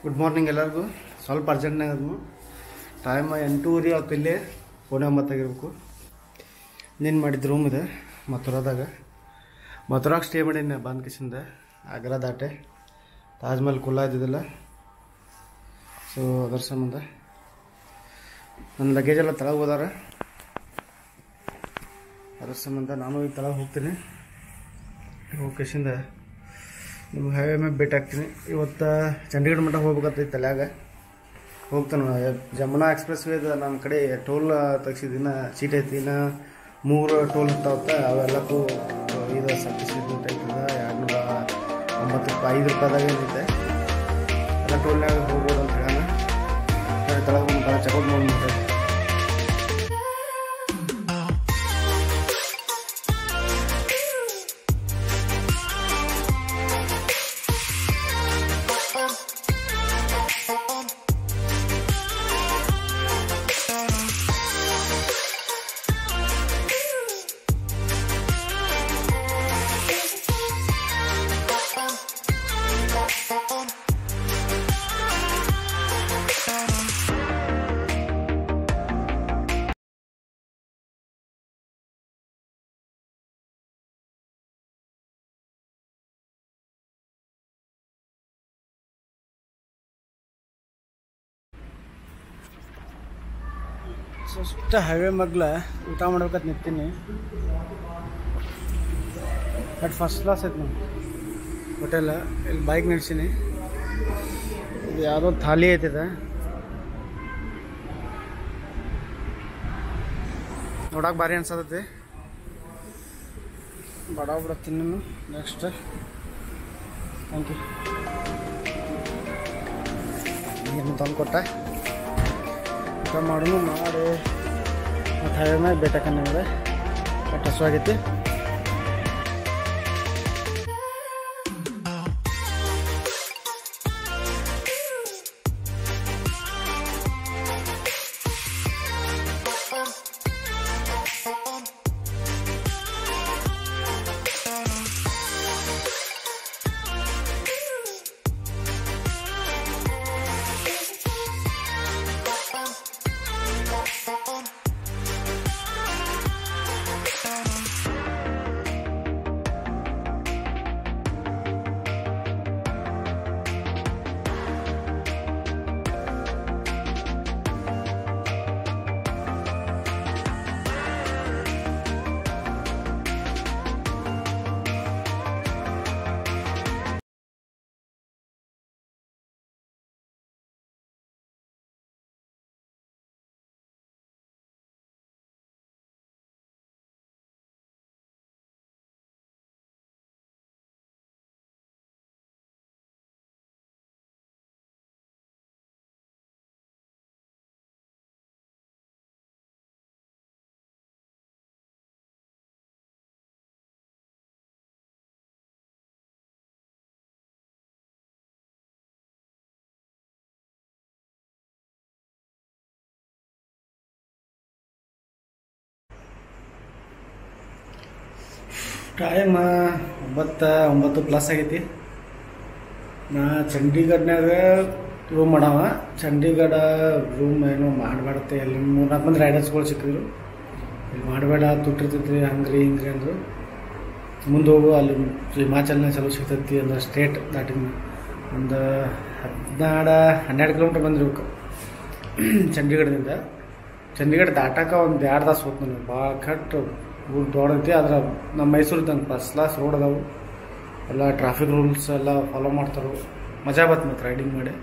good morning ಎಲ್ಲರಿಗೂ ಸ್ವಲ್ಪ ಅರ್ಜೆಂಟ್ನಾಗ ಅದನ್ನು ಟೈಮ್ ಎಂಟೂವರೆ ಅವತ್ತು ಇಲ್ಲೇ ಪುಣೆ ಒಂಬತ್ತಾಗಿರ್ಬೇಕು ನೀನು ಮಾಡಿದ ರೂಮ್ ಇದೆ ಮಥುರಾದಾಗ ಮಥುರಾಗ ಸ್ಟೇ ಮಾಡೀನಿ ಬಂದ್ ಕಿಸಿಂದ ಆಗ್ರಾ ದಾಟೆ ತಾಜ್ ಮಹಲ್ ಕುಲ್ಲ ಇದ್ದಿದ್ದಿಲ್ಲ ಸೊ ಅದರ ಸಂಬಂಧ ನನ್ನ ಲಗೇಜ್ ಎಲ್ಲ ತಳಗೆ ಹೋದಾರ ಅದ್ರ ಸಂಬಂಧ ನಾನು ಈಗ ತಳಗೆ ಹೋಗ್ತೀನಿ ಹೋಗಿ ಕಿಸಿಂದ ನಿಮ್ಗೆ ಹೈವೇ ಮೇಲೆ ಭೇಟಿ ಆಗ್ತೀನಿ ಇವತ್ತು ಚಂಡೀಗಢ ಮಟ್ಟ ಹೋಗ್ಬೇಕಂತೈತೆ ತಲ್ಯಾಗ ಹೋಗ್ತಾನೆ ಜಮುನಾ ಎಕ್ಸ್ಪ್ರೆಸ್ ವೇದ ನಮ್ಮ ಕಡೆ ಟೋಲ್ ತೆಗ್ಸಿದಿನ ಸೀಟ್ ಐತಿ ಇನ್ನು ಮೂರು ಟೋಲ್ ಇರ್ತಾವತ್ತ ಅವೆಲ್ಲಕ್ಕೂ ಇದು ಸಬ್ಸಿಡಿ ಟೈಪ್ ಎರಡು ನೂರ ಒಂಬತ್ತು ರೂಪಾಯಿ ಐದು ರೂಪಾಯಿದಾಗ ಏನೈತೆ ಎಲ್ಲ ಟೋಲ್ನಾಗ ಹೋಗ್ಬೋದು ಅಂತ ಹೇಳೋಣ ತಳಗ ಬಂದು ಚೆಕೌಟ್ ಮಾಡಿ ಸುಷ್ಟ ಹೈವೇ ಮಗ್ಲ ಊಟ ಮಾಡ್ಬೇಕಂತ ನಿಂತೀನಿ ಬಟ್ ಫಸ್ಟ್ ಕ್ಲಾಸ್ ಐತೆ ನಾವು ಹೋಟೆಲ್ ಇಲ್ಲಿ ಬೈಕ್ ನಡೆಸೀನಿ ಇದು ಯಾವುದೋ ಥಾಲಿ ಐತಿದೆ ನೋಡಕ್ಕೆ ಭಾರಿ ಅನ್ಸತೈತಿ ಬಡ ಬಿಡ ತಿನ್ನು ನೆಕ್ಸ್ಟ್ ಥ್ಯಾಂಕ್ ಯು ಏನು ತಂದು ಕೊಟ್ಟ ಊಟ ಮಾಡೋನು ಮಾಡಿ ಮತ್ತು ಹೈವೇ ಮೇಲೆ ಬೇಟಕ್ಕ ನಿಮಗೆ ಬಟ್ ಹಸುವಾಗೈತಿ ಟೈಮ್ ಒಂಬತ್ತು ಒಂಬತ್ತು ಪ್ಲಸ್ ಆಗೈತಿ ನಾ ಚಂಡೀಗಢನಾಗ ರೂಮ್ ಮಾಡವ ಚಂಡೀಗಢ ರೂಮ್ ಏನು ಮಾಡಬೇಡತ್ತೆ ಅಲ್ಲಿ ಮೂರು ನಾಲ್ಕು ಮಂದಿ ರೈಡರ್ಸ್ಗಳು ಸಿಕ್ಕಿದ್ರು ಇಲ್ಲಿ ಮಾಡಬೇಡ ತುಟ್ಟಿರ್ತೈತಿ ಹಂಗ್ರಿ ಹಿಂಗ್ರಿ ಅಂದರು ಮುಂದೆ ಹೋಗು ಅಲ್ಲಿ ಹಿಮಾಚಲ್ನ ಚಲೋ ಸಿಗ್ತೈತಿ ಅಂದ್ರೆ ಸ್ಟೇಟ್ ದಾಟಿನ ಒಂದು ಹದಿನಾರು ಹನ್ನೆರಡು ಕಿಲೋಮೀಟ್ರ್ ಬಂದಿರ್ಬೇಕು ಚಂಡೀಗಢದಿಂದ ಚಂಡೀಗಢ ದಾಟಕ್ಕೆ ಒಂದು ಎರಡು ತಾಸು ಹೋಗ್ತು ನನಗೆ ಭಾಳ ಕಟ್ ಊರು ದೊಡ್ಡೈತಿ ಆದ್ರೆ ನಮ್ಮ ಮೈಸೂರು ತಂಗ ಫಸ್ಟ್ ಕ್ಲಾಸ್ ರೋಡ್ ಅದಾವು ಎಲ್ಲ ಟ್ರಾಫಿಕ್ ರೂಲ್ಸ್ ಎಲ್ಲ ಫಾಲೋ ಮಾಡ್ತಾರೆ ಮಜಾ ಬತ್ತು ಮತ್ತು ರೈಡಿಂಗ್ ಮಾಡಿ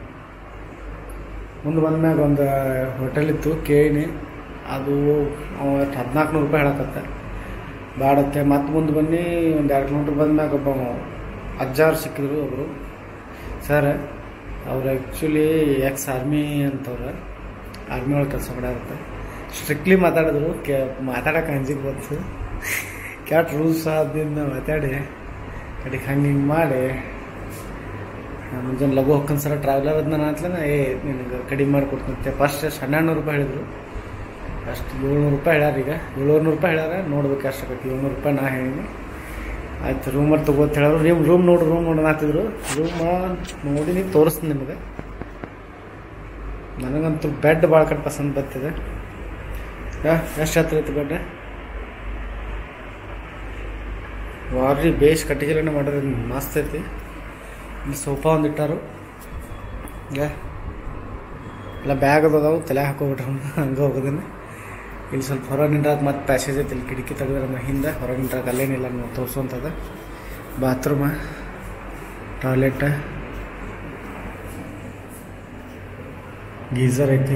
ಮುಂದೆ ಬಂದ್ಮ್ಯಾಗ ಒಂದು ಹೋಟೆಲ್ ಇತ್ತು ಕೇಳಿನಿ ಅದು ಹದಿನಾಲ್ಕು ನೂರು ರೂಪಾಯಿ ಹೇಳಕತ್ತೆ ಬಾಡತ್ತೆ ಮತ್ತೆ ಮುಂದೆ ಬನ್ನಿ ಒಂದು ಎರಡು ಕಿಲೋಮೀಟ್ರ್ ಬಂದ್ಮ್ಯಾಗ ಒಬ್ಬ ಅಜ್ಜಾರು ಸಿಕ್ಕಿದ್ರು ಒಬ್ಬರು ಸರ್ ಅವ್ರು ಆ್ಯಕ್ಚುಲಿ ಎಕ್ಸ್ ಆರ್ಮಿ ಅಂತವ್ರು ಆರ್ಮಿ ಒಳಗೆ ಕೆಲಸ ಮಾಡ್ಯಾರತ್ತೆ ಸ್ಟ್ರಿಕ್ಟ್ಲಿ ಮಾತಾಡಿದ್ರು ಕೆ ಮಾತಾಡೋಕೆ ಅಂಜಿಗೆ ಬಂತು ಕ್ಯಾಟ್ ರೂಲ್ಸ್ ಅದರಿಂದ ಮಾತಾಡಿ ಕಡೆಗೆ ಹಂಗೆ ಹಿಂಗೆ ಮಾಡಿ ಮುಂಜಾನೆ ಲಘು ಹೊಕ್ಕನ್ ಸರ ಟ್ರಾವೆಲರ್ ಅದನ್ನ ನಾನು ಅಂತಲೇ ಏ ನಿನಗೆ ಕಡಿಮೆ ಮಾಡಿಕೊಡ್ತಂತೆ ಫಸ್ಟ್ ಎಷ್ಟು ಹನ್ನೆರಡು ನೂರು ರೂಪಾಯಿ ಹೇಳಿದ್ರು ಅಷ್ಟು ಏಳ್ನೂರು ರೂಪಾಯಿ ಹೇಳ್ಯಾರ ಈಗ ಏಳ್ನೂರು ರೂಪಾಯಿ ಹೇಳ್ಯಾರ ನೋಡ್ಬೇಕು ಅಷ್ಟಕ್ಕೆ ಏಳ್ನೂರು ರೂಪಾಯಿ ನಾ ಹೇಳೀನಿ ಆಯ್ತು ರೂಮರ್ ತಗೋತ ಹೇಳೋರು ನೀವು ರೂಮ್ ನೋಡ್ರಿ ರೂಮ್ ನೋಡೋಣ ಅಂತಿದ್ರು ರೂಮ್ ನೋಡಿ ನೀವು ತೋರಿಸ್ತೀನಿ ನಿಮಗೆ ನನಗಂತೂ ಬೆಡ್ ಭಾಳ ಕಡೆ ಪಸಂದ್ ಬರ್ತಿದೆ ಎಷ್ಟು ಹತ್ರ ಐತಿ ಬೆಡ್ ವಾರಿ ಬೇಸ್ ಕಟ್ಟಿಗೆಲೇ ಮಾಡೋದು ಮಸ್ತ್ ಐತಿ ಇಲ್ಲಿ ಸೋಫಾ ಒಂದು ಇಟ್ಟಾರು ಯಾ ಎಲ್ಲ ಬ್ಯಾಗ್ ಅದಾವು ತಲೆ ಹಾಕೋಬಿಟ್ರೆ ಹಂಗೆ ಹೋಗೋದನ್ನ ಇಲ್ಲಿ ಸ್ವಲ್ಪ ಹೊರಗೆ ನಿಂಡ್ರಾಗ ಮತ್ತೆ ಪ್ಯಾಸೇಜ್ ಐತಿ ಇಲ್ಲಿ ಕಿಟಕಿ ತೆಗೆದ್ರೆ ನಮ್ಮ ಹಿಂದೆ ಹೊರಗೆ ನಿಂಡ್ರಾಗ ಅಲ್ಲೇನಿಲ್ಲ ನಾವು ತೋರಿಸುವಂಥದ್ದು ಬಾತ್ರೂಮ ಟಾಯ್ಲೆಟ್ ಗೀಝರ್ ಐತಿ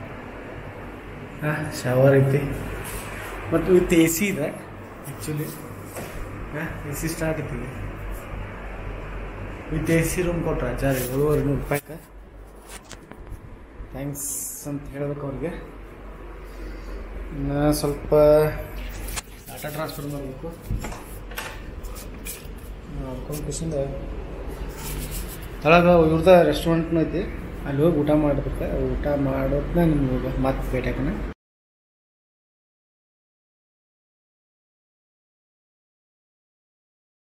ಹಾಂ ಶವರ್ ಐತಿ ಮತ್ತು ವಿತ್ ಎ ಸಿ ಇದೆ ಆ್ಯಕ್ಚುಲಿ ಎ ಸಿ ಸ್ಟಾರ್ಟ್ ಐತಿ ವಿತ್ ಎ ಸಿ ರೂಮ್ ಕೊಟ್ರೆ ಚಾರ್ ಏಳುವರೆ ನೂರು ರೂಪಾಯಿಗೆ ಥ್ಯಾಂಕ್ಸ್ ಅಂತ ಹೇಳ್ಬೇಕು ಅವ್ರಿಗೆ ಇನ್ನು ಸ್ವಲ್ಪ ಡಾಟಾ ಟ್ರಾನ್ಸ್ಫರ್ ಮಾಡಬೇಕು ಮಾಡ್ಕೊಂಡು ಕಿಸಿಂದ ಒಳಗೆ ಇವ್ರದ್ದು ರೆಸ್ಟೋರೆಂಟ್ನೂ ಐತಿ ಅಲ್ಲಿ ಹೋಗಿ ಊಟ ಮಾಡ್ಬೇಕು ಊಟ ಮಾಡೋದನ್ನ ನಿಮ್ಗೆ ಮತ್ತೆ ಭೇಟಿ ಹಾಕೋಣ